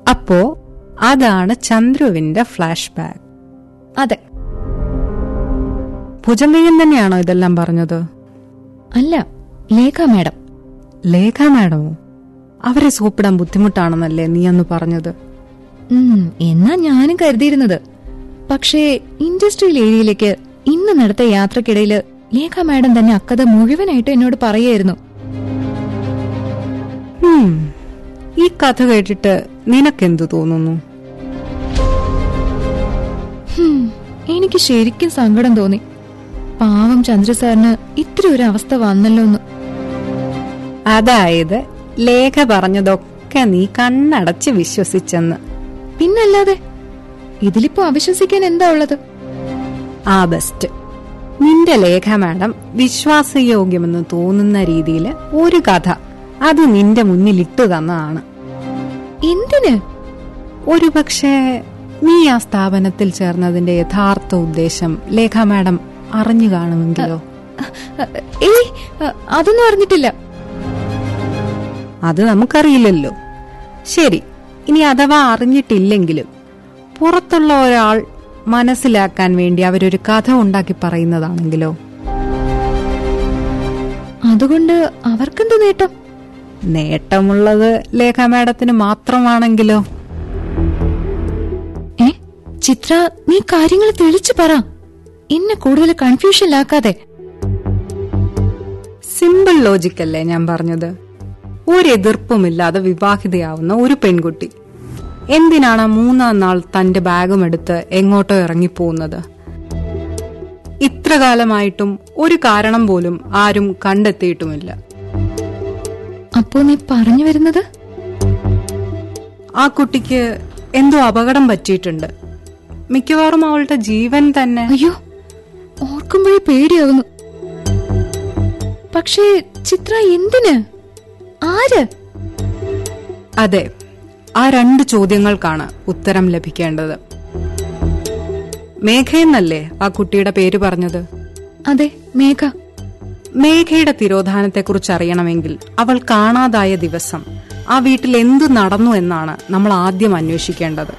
അപ്പോ അതാണ് ചന്ദ്രുവിന്റെ flash back അതെ ഭുജങ്കയ്യൻ തന്നെയാണോ ഇതെല്ലാം പറഞ്ഞത് അല്ല ലേഖ മാഡം ലേഖ മാഡമോ അവരെ സോപ്പിടാൻ ബുദ്ധിമുട്ടാണെന്നല്ലേ നീ അന്ന് പറഞ്ഞത് ഉം, എന്നാ ഞാനും കരുതിയിരുന്നത് പക്ഷേ ഇൻഡസ്ട്രിയൽ ഏരിയയിലേക്ക് ഇന്ന് നടത്ത യാത്രക്കിടയില് ലേഖ മാഡം തന്നെ അക്കഥ മുഴുവനായിട്ട് എന്നോട് പറയായിരുന്നു ഉം, ഈ കഥ കേട്ടിട്ട് നിനക്കെന്തു തോന്നുന്നു ഹും, എനിക്ക് ശരിക്കും സങ്കടം തോന്നി പാവം ചന്ദ്ര സാറിന് ഇത്ര ഒരു അവസ്ഥ വന്നല്ലോ എന്ന് അതായത് ലേഖ പറഞ്ഞതൊക്കെ നീ കണ്ണടച്ച് വിശ്വസിച്ചെന്ന് പിന്നല്ലാതെ ഇതിലിപ്പോ അവിശ്വസിക്കാൻ എന്താ ഉള്ളത് ആ ബെസ്റ്റ് നിന്റെ ലേഖ മാഡം വിശ്വാസയോഗ്യമെന്ന് തോന്നുന്ന രീതിയിൽ ഒരു കഥ അത് നിന്റെ മുന്നിൽ ഇട്ടു തന്നതാണ് എന്തിന് ഒരുപക്ഷെ നീ ആ സ്ഥാപനത്തിൽ ചേർന്നതിന്റെ യഥാർത്ഥ ഉദ്ദേശം ലേഖ മാഡം അറിഞ്ഞു കാണുമെങ്കിലോ ഏയ് അതൊന്നും അറിഞ്ഞിട്ടില്ല അത് നമുക്കറിയില്ലല്ലോ ശരി ഇനി അഥവാ അറിഞ്ഞിട്ടില്ലെങ്കിലും പുറത്തുള്ള ഒരാൾ മനസ്സിലാക്കാൻ വേണ്ടി അവരൊരു കഥ ഉണ്ടാക്കി പറയുന്നതാണെങ്കിലോ അതുകൊണ്ട് അവർക്കെന്ത് നേട്ടം നേട്ടമുള്ളത് ലേഖ മാഡത്തിന് മാത്രമാണെങ്കിലോ ഏ ചിത്ര നീ കാര്യങ്ങൾ തെളിച്ചു പറ എന്നെ കൂടുതൽ കൺഫ്യൂഷനിലാക്കാതെ സിമ്പിൾ ലോജിക്കല്ലേ ഞാൻ പറഞ്ഞത് ഒരു എതിർപ്പുമില്ലാതെ വിവാഹിതയാവുന്ന ഒരു പെൺകുട്ടി എന്തിനാണ് മൂന്നാം നാൾ തന്റെ ബാഗും എടുത്ത് എങ്ങോട്ടോ ഇറങ്ങിപ്പോകുന്നത് ഇത്ര കാലമായിട്ടും ഒരു കാരണം പോലും ആരും കണ്ടെത്തിയിട്ടുമില്ല അപ്പോ നീ പറഞ്ഞു വരുന്നത് ആ കുട്ടിക്ക് എന്തോ അപകടം പറ്റിയിട്ടുണ്ട് മിക്കവാറും അവളുടെ ജീവൻ തന്നെ അയ്യോ ഓർക്കുമ്പോഴേ പേടിയാവുന്നു പക്ഷേ ചിത്ര എന്തിന് ആര് അതെ ആ രണ്ട് ചോദ്യങ്ങൾക്കാണ് ഉത്തരം ലഭിക്കേണ്ടത് മേഘയെന്നല്ലേ ആ കുട്ടിയുടെ പേര് പറഞ്ഞത് അതെ മേഘ മേഘയുടെ തിരോധാനത്തെക്കുറിച്ച് അറിയണമെങ്കിൽ അവൾ കാണാതായ ദിവസം ആ വീട്ടിൽ എന്തു നടന്നു എന്നാണ് നമ്മൾ ആദ്യം അന്വേഷിക്കേണ്ടത്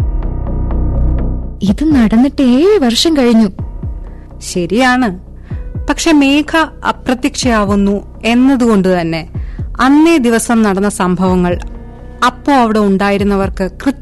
ഇത് നടന്നിട്ട് ഏഴ് വർഷം കഴിഞ്ഞു ശരിയാണ് പക്ഷെ മേഘ അപ്രത്യക്ഷയാവുന്നു എന്നതുകൊണ്ട് തന്നെ അന്നേ ദിവസം നടന്ന സംഭവങ്ങൾ അപ്പോ അവിടെ ഉണ്ടായിരുന്നവർക്ക്